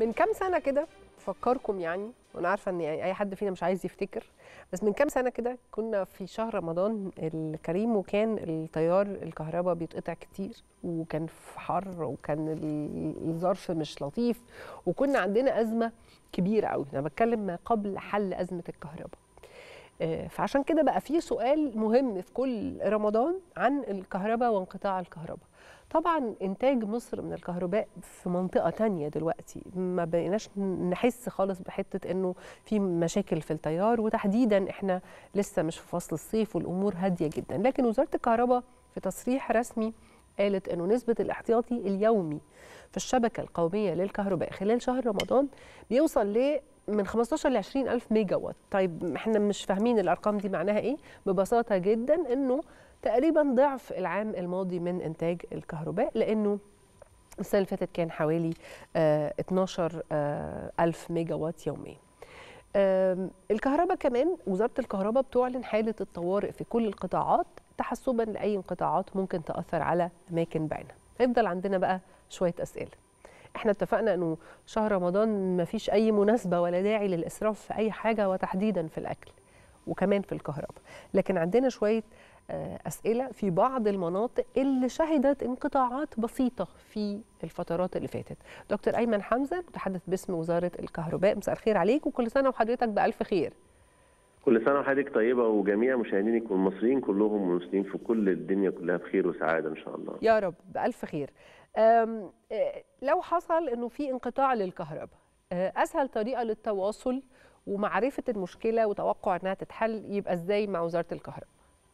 من كام سنه كده فكركم يعني وانا عارفه ان يعني اي حد فينا مش عايز يفتكر بس من كام سنه كده كنا في شهر رمضان الكريم وكان التيار الكهرباء بيتقطع كتير وكان في حر وكان ال- الظرف مش لطيف وكنا عندنا ازمه كبيره قوي انا بتكلم ما قبل حل ازمه الكهرباء آه، فعشان كده بقى في سؤال مهم في كل رمضان عن الكهرباء وانقطاع الكهرباء طبعا انتاج مصر من الكهرباء في منطقه تانية دلوقتي ما بقيناش نحس خالص بحته انه في مشاكل في التيار وتحديدا احنا لسه مش في فصل الصيف والامور هاديه جدا لكن وزاره الكهرباء في تصريح رسمي قالت انه نسبه الاحتياطي اليومي في الشبكه القوميه للكهرباء خلال شهر رمضان بيوصل ل من 15 ل 20 الف ميجا وات طيب احنا مش فاهمين الارقام دي معناها ايه ببساطه جدا انه تقريبا ضعف العام الماضي من انتاج الكهرباء لانه السنه اللي فاتت كان حوالي آه 12 آه الف ميجا وات يوميا آم، الكهرباء كمان وزاره الكهرباء بتعلن حاله الطوارئ في كل القطاعات تحسبا لاي انقطاعات ممكن تاثر على اماكن بعينها هيفضل عندنا بقى شويه اسئله احنا اتفقنا انه شهر رمضان ما فيش اي مناسبه ولا داعي للاسراف في اي حاجه وتحديدا في الاكل وكمان في الكهرباء لكن عندنا شويه آه، اسئله في بعض المناطق اللي شهدت انقطاعات بسيطه في الفترات اللي فاتت دكتور ايمن حمزه متحدث باسم وزاره الكهرباء مساء الخير عليك وكل سنه وحضرتك بالف خير كل سنة وحضرتك طيبة وجميع مشاهدينك والمصريين كلهم والمسلمين في كل الدنيا كلها بخير وسعادة إن شاء الله. يا رب بألف خير أم، آه، لو حصل انه في انقطاع للكهرباء آه، اسهل طريقه للتواصل ومعرفه المشكله وتوقع انها تتحل يبقى ازاي مع وزاره الكهرباء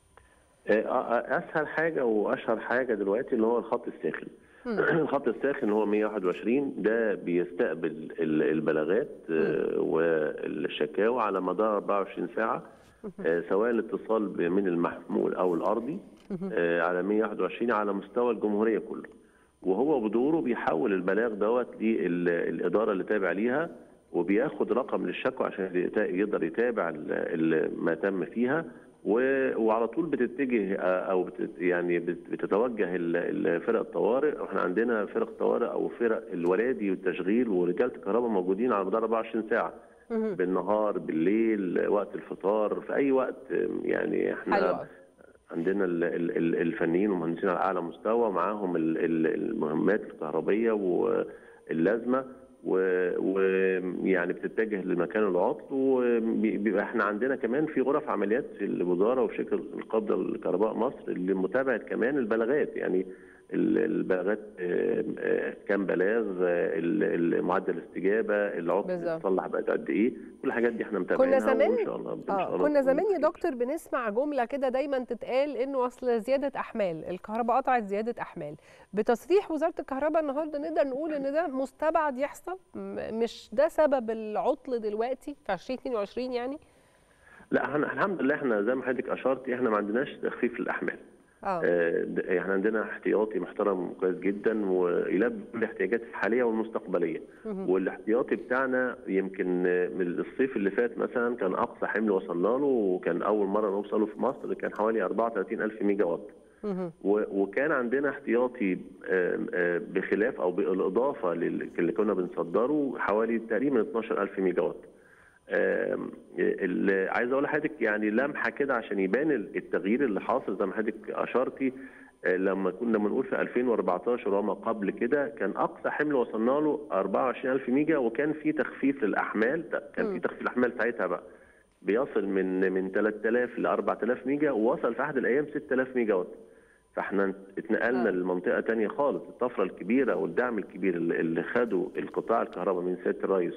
آه، أسهل حاجة وأشهر حاجة دلوقتي اللي هو الخط الساخن. الخط الساخن هو 121 ده بيستقبل ال- البلاغات آه، والشكاوى على مدار 24 ساعة آه، سواء الاتصال ب- من المحمول أو الأرضي آه، على 121 على مستوى الجمهورية كله. وهو بدوره بيحول البلاغ دوت للإدارة اللي تابع ليها وبياخد رقم للشكوى عشان يتا- يقدر يتابع ال- ال- ما تم فيها و- وعلى طول بتتجه آه، او بتت يعني بت- بتتوجه ال- ال- فرق الطوارئ واحنا عندنا فرق طوارئ او فرق الولادي والتشغيل ورجاله الكهرباء موجودين على مدار 24 ساعه بالنهار بالليل وقت الفطار في اي وقت يعني حلو احنا أوي. عندنا ال- ال- ال- الفنيين والمهندسين على اعلى مستوى معاهم ال- ال- المهمات الكهربيه واللازمه ويعني بتتجه لمكان العطل وبيبقى احنا عندنا كمان في غرف عمليات في الوزاره وفي شركه القابضه لكهرباء مصر لمتابعه كمان البلاغات يعني ال- البلاغات آه، آه، كام بلاغ آه، ال- ال- معدل الاستجابه العطل بالظبط. اتصلح بقى قد ايه كل الحاجات دي احنا متابعينها كنا زمان وان شاء الله إن شاء اه الله كنا تكون زمان يا خير. دكتور بنسمع جمله كده دايما تتقال انه اصل زياده احمال الكهرباء قطعت زياده احمال بتصريح وزاره الكهرباء النهارده نقدر نقول ان ده مستبعد يحصل م- مش ده سبب العطل دلوقتي في 2022 يعني لا احنا الحمد لله احنا زي ما حضرتك اشرتي احنا ما عندناش تخفيف للاحمال اه آه، د- احنا عندنا احتياطي محترم كويس جدا ويلبي كل الاحتياجات الحاليه والمستقبليه والاحتياطي بتاعنا يمكن آه، من الصيف اللي فات مثلا كان اقصى حمل وصلنا له وكان اول مره نوصله في مصر كان حوالي 34 الف ميجا وات مهم. و- وكان عندنا احتياطي آه، آه، بخلاف او بالاضافه لل- اللي كنا بنصدره حوالي تقريبا 12 الف ميجا وات آم، ال- عايز اقول لحضرتك يعني لمحه كده عشان يبان التغيير اللي حاصل زي ما حضرتك اشرتي آه، لما كنا بنقول في 2014 وما قبل كده كان اقصى حمل وصلنا له 24000 ميجا وكان في تخفيف للاحمال كان في تخفيف الاحمال ساعتها بقى بيصل من من 3000 ل 4000 ميجا ووصل في احد الايام 6000 ميجا وات فاحنا اتنقلنا آه. لمنطقه تانية خالص الطفره الكبيره والدعم الكبير اللي اللي خده القطاع الكهرباء من سياده الرئيس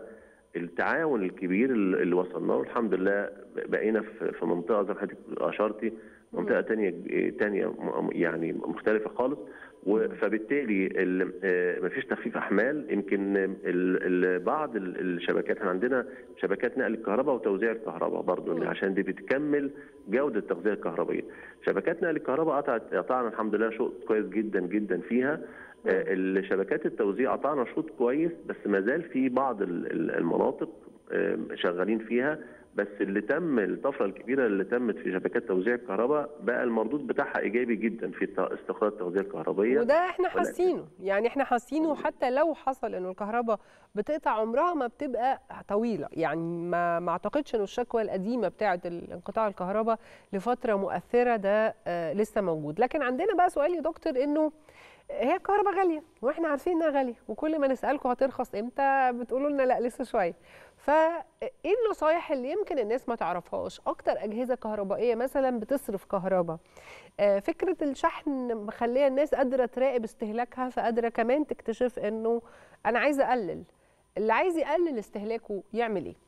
والتعاون الكبير اللي اللي وصلنا له الحمد لله بقينا في في منطقه زي ما حضرتك اشرتي منطقه تانية تانية م- يعني مختلفه خالص و- فبالتالي ال- آه، مفيش تخفيف احمال يمكن ال- ال- بعض ال- الشبكات احنا عندنا شبكات نقل الكهرباء وتوزيع الكهرباء برضه عشان دي بتكمل جوده التغذيه الكهربائيه شبكات نقل الكهرباء قطعت قطعنا الحمد لله شوط كويس جدا جدا فيها آه، الشبكات التوزيع قطعنا شوط كويس بس ما زال في بعض ال- ال- المناطق آه، شغالين فيها بس اللي تم الطفره الكبيره اللي تمت في شبكات توزيع الكهرباء بقى المردود بتاعها ايجابي جدا في الت- استقرار التوزيع الكهربيه وده احنا ولكن- حاسينه يعني احنا حاسينه حتى لو حصل انه الكهرباء بتقطع عمرها ما بتبقى طويله يعني ما ما اعتقدش انه الشكوى القديمه بتاعه انقطاع الكهرباء لفتره مؤثره ده آه لسه موجود لكن عندنا بقى سؤال يا دكتور انه هي الكهرباء غاليه واحنا عارفين انها غاليه وكل ما نسالكم هترخص امتى بتقولوا لنا لا لسه شويه فايه النصايح اللي يمكن الناس ما تعرفهاش اكتر اجهزه كهربائيه مثلا بتصرف كهرباء آه، فكره الشحن مخليه الناس قادره تراقب استهلاكها فقادره كمان تكتشف انه انا عايزه اقلل اللي عايز يقلل استهلاكه يعمل ايه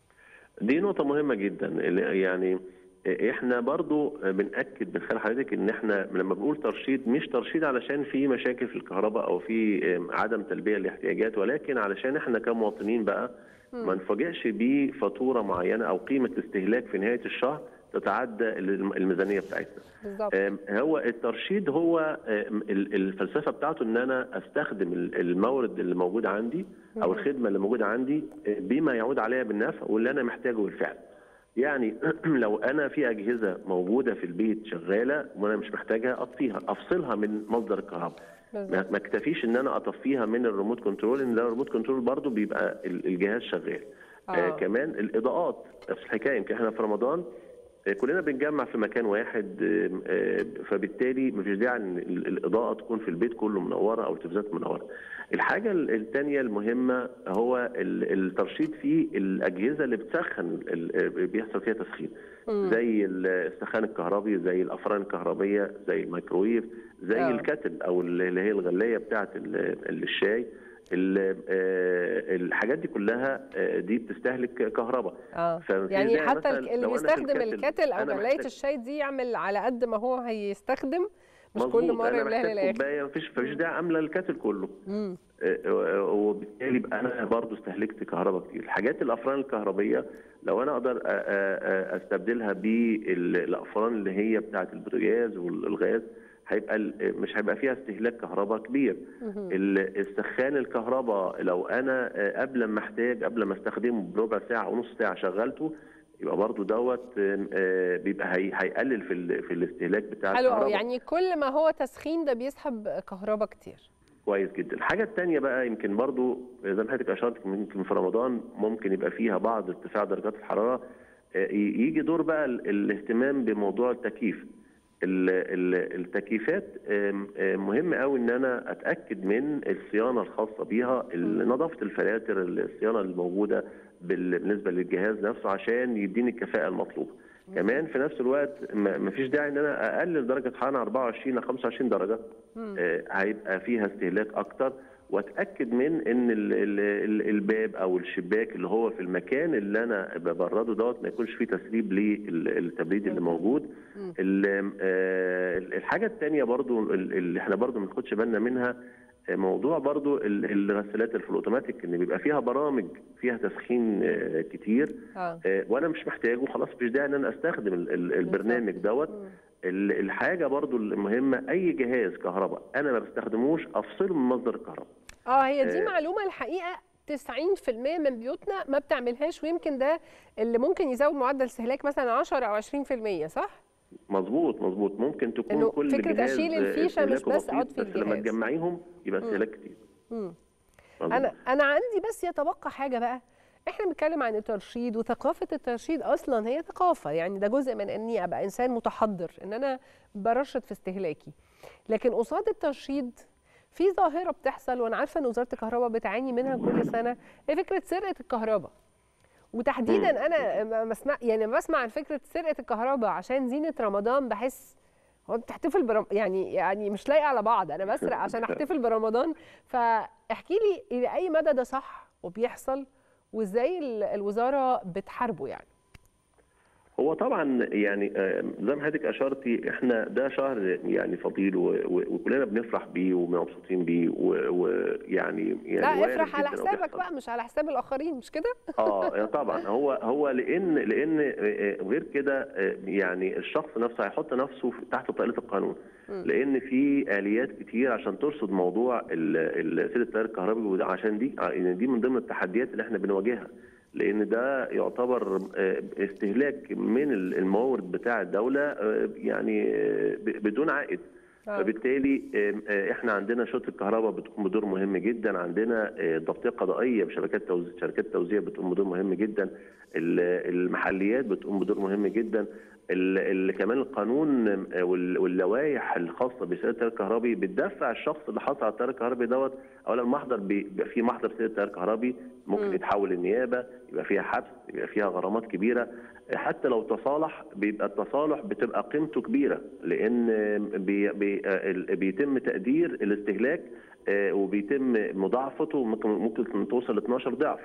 دي نقطة مهمة جدا اللي- يعني احنا برضو بنأكد من خلال حضرتك ان احنا لما بنقول ترشيد مش ترشيد علشان في مشاكل في الكهرباء او في عدم تلبية لاحتياجات ولكن علشان احنا كمواطنين بقى ما نفاجئش بفاتورة معينة او قيمة استهلاك في نهاية الشهر تتعدى الميزانية بتاعتنا بالظبط آم، هو الترشيد هو آم، ال- الفلسفه بتاعته ان انا استخدم ال- المورد اللي موجود عندي او الخدمه اللي موجوده عندي آه، بما يعود عليها بالنفع واللي انا محتاجه بالفعل. يعني لو انا في اجهزه موجوده في البيت شغاله وانا مش محتاجها اطفيها افصلها من مصدر الكهرباء. ما بالظبط ما اكتفيش ان انا اطفيها من الريموت كنترول ان الريموت كنترول برضو بيبقى ال- الجهاز شغال. آه. آه. كمان الاضاءات نفس الحكايه يمكن احنا في رمضان آه، كلنا بنجمع في مكان واحد آه، آه، فبالتالي مفيش داعي ان ال- الاضاءه تكون في البيت كله منوره او التلفزيونات منوره. الحاجه الثانيه المهمه هو ال- الترشيد في الاجهزه اللي بتسخن ال- ال- بيحصل فيها تسخين زي السخان الكهربي زي الافران الكهربيه زي الميكرويف زي آه. الكاتل او اللي هي الغلايه بتاعه ال- الشاي ال- آه، الحاجات دي كلها آه، دي بتستهلك كهرباء اه ففي يعني زي حتى مثلاً الك- اللي لو أنا في بيستخدم الكاتل، الكاتل او أنا غلايه محتاج- الشاي دي يعمل على قد ما هو هيستخدم مش مظبوط، كل مره انا يملاها محتاج للاخر كوبايه مفيش مفيش داعي املى الكاتل كله مم. آه، آه، وبالتالي يبقى انا برضو استهلكت كهرباء كتير الحاجات الافران الكهربيه لو انا اقدر آه، آه، آه، استبدلها بالافران اللي هي بتاعه البوتاجاز والغاز هيبقى ال- مش هيبقى فيها استهلاك كهرباء كبير ال- السخان الكهرباء لو انا آه، قبل ما احتاج قبل ما استخدمه بربع ساعه او نص ساعه شغلته يبقى برضو دوت آه، آه، بيبقى هي- هيقلل في ال- في الاستهلاك بتاع حلو قوي الكهرباء يعني كل ما هو تسخين ده بيسحب كهرباء كتير كويس جدا الحاجة الثانية بقى يمكن برضو زي ما حضرتك أشرت يمكن في رمضان ممكن يبقى فيها بعض ارتفاع درجات الحرارة آه، ي- يجي دور بقى ال- الاهتمام بموضوع التكييف ال- ال- التكييفات آم، آم، مهم قوي ان انا اتاكد من الصيانه الخاصه بيها ال- نظافه الفلاتر الصيانه الموجوده بال- بالنسبه للجهاز نفسه عشان يديني الكفاءه المطلوبه كمان في نفس الوقت ما ما فيش داعي ان انا اقلل درجه حراره 24 ل 25 درجه آه، هيبقى فيها استهلاك اكتر واتاكد من ان ال ال ال الباب او الشباك اللي هو في المكان اللي انا ببرده دوت ما يكونش فيه تسريب للتبريد اللي موجود ال- آه، الحاجه الثانيه برضو ال- اللي احنا برضو ما ناخدش بالنا منها آه، موضوع برضو ال- الغسالات الفلوتوماتيك ان بيبقى فيها برامج فيها تسخين آه، كتير اه آه، وانا مش محتاجه خلاص مش داعي ان انا استخدم ال- ال- البرنامج دوت ال- الحاجه برضو المهمه اي جهاز كهرباء انا ما بستخدموش افصله من مصدر الكهرباء اه هي دي آه. معلومه الحقيقه 90% من بيوتنا ما بتعملهاش ويمكن ده اللي ممكن يزود معدل استهلاك مثلا 10 او 20% صح؟ مظبوط مظبوط ممكن تكون إنه كل فكرة جهاز أشيل الفيشة مش استهلاكه بس بسيط، أقعد في بس لما الجهاز. تجمعيهم يبقى استهلاك كتير مم. مظبوط. انا انا عندي بس يتبقى حاجه بقى احنا بنتكلم عن الترشيد وثقافه الترشيد اصلا هي ثقافه يعني ده جزء من اني ابقى انسان متحضر ان انا برشد في استهلاكي لكن قصاد الترشيد في ظاهره بتحصل وانا عارفه ان وزاره الكهرباء بتعاني منها كل سنه هي فكره سرقه الكهرباء وتحديدا انا ما بسمع يعني لما بسمع عن فكره سرقه الكهرباء عشان زينه رمضان بحس هو انت تحتفل برم... يعني يعني مش لايقه على بعض انا بسرق عشان احتفل برمضان فاحكي لي الى اي مدى ده صح وبيحصل وازاي ال- الوزاره بتحاربه يعني هو طبعا يعني آه، زي ما حضرتك اشرتي احنا ده شهر يعني فضيل و- و- وكلنا بنفرح بيه ومبسوطين بيه و- ويعني يعني لا وارد افرح على جداً حسابك وبيحصل. بقى مش على حساب الاخرين مش كده اه طبعا هو هو لان لان آه، غير كده آه، يعني الشخص نفسه هيحط نفسه في- تحت طائله القانون لان في اليات كتير عشان ترصد موضوع ال- ال- سير التيار الكهربي وده عشان دي يعني دي من ضمن التحديات اللي احنا بنواجهها لان ده يعتبر استهلاك من الموارد بتاع الدوله يعني بدون عائد فبالتالي احنا عندنا شرطه الكهرباء بتقوم بدور مهم جدا عندنا ضبطيه قضائيه بشبكات توزيع شركات توزيع بتقوم بدور مهم جدا المحليات بتقوم بدور مهم جدا اللي كمان القانون واللوائح الخاصه بسير التيار الكهربي بتدفع الشخص اللي حصل على التيار الكهربي دوت اولا المحضر بيبقى في محضر سير التيار الكهربي ممكن يتحول للنيابه يبقى فيها حبس يبقى فيها غرامات كبيره حتى لو تصالح بيبقى التصالح بتبقى قيمته كبيره لان بي بي بيتم تقدير الاستهلاك وبيتم مضاعفته ممكن ممكن توصل ل 12 ضعف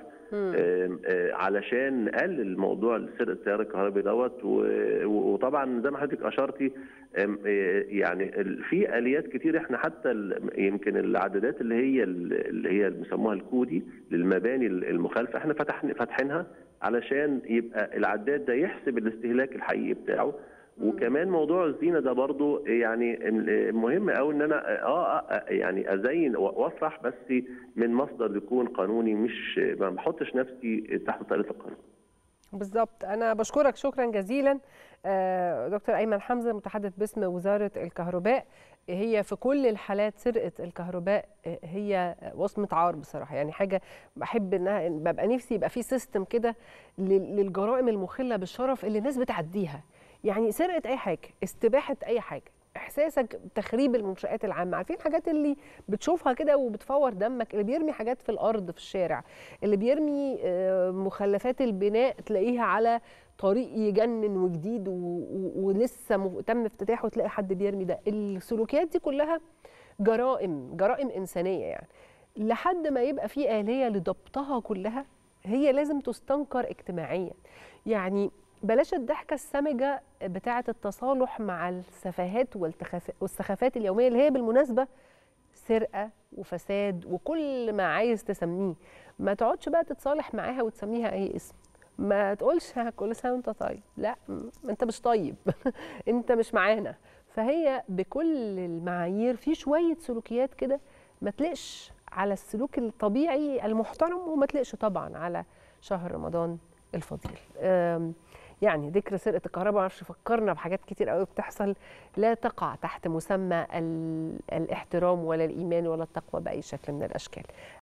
علشان نقلل موضوع سرقه التيار الكهربي دوت وطبعا زي ما حضرتك اشرتي يعني في اليات كتير احنا حتى يمكن العدادات اللي هي اللي هي بيسموها الكودي للمباني المخالفه احنا فتحنا فاتحينها علشان يبقى العداد ده يحسب الاستهلاك الحقيقي بتاعه وكمان موضوع الزينه ده برضو يعني مهم قوي ان انا اه يعني ازين وافرح بس من مصدر يكون قانوني مش ما بحطش نفسي تحت طائله القانون. بالظبط انا بشكرك شكرا جزيلا دكتور ايمن حمزه متحدث باسم وزاره الكهرباء هي في كل الحالات سرقه الكهرباء هي وصمه عار بصراحه يعني حاجه بحب انها ببقى نفسي يبقى في سيستم كده للجرائم المخله بالشرف اللي الناس بتعديها يعني سرقه اي حاجه استباحه اي حاجه احساسك بتخريب المنشات العامه عارفين الحاجات اللي بتشوفها كده وبتفور دمك اللي بيرمي حاجات في الارض في الشارع اللي بيرمي مخلفات البناء تلاقيها على طريق يجنن وجديد ولسه تم افتتاحه تلاقي حد بيرمي ده السلوكيات دي كلها جرائم جرائم انسانيه يعني لحد ما يبقى في اليه لضبطها كلها هي لازم تستنكر اجتماعيا يعني بلاش الضحكة السمجة بتاعة التصالح مع السفاهات والسخافات اليومية اللي هي بالمناسبة سرقة وفساد وكل ما عايز تسميه ما تقعدش بقى تتصالح معاها وتسميها أي اسم ما تقولش كل سنة وانت طيب لا انت مش طيب انت مش معانا فهي بكل المعايير في شوية سلوكيات كده ما تلقش على السلوك الطبيعي المحترم وما تلقش طبعا على شهر رمضان الفضيل يعني ذكر سرقه الكهرباء معرفش فكرنا بحاجات كتير قوي بتحصل لا تقع تحت مسمى الاحترام ولا الايمان ولا التقوى باي شكل من الاشكال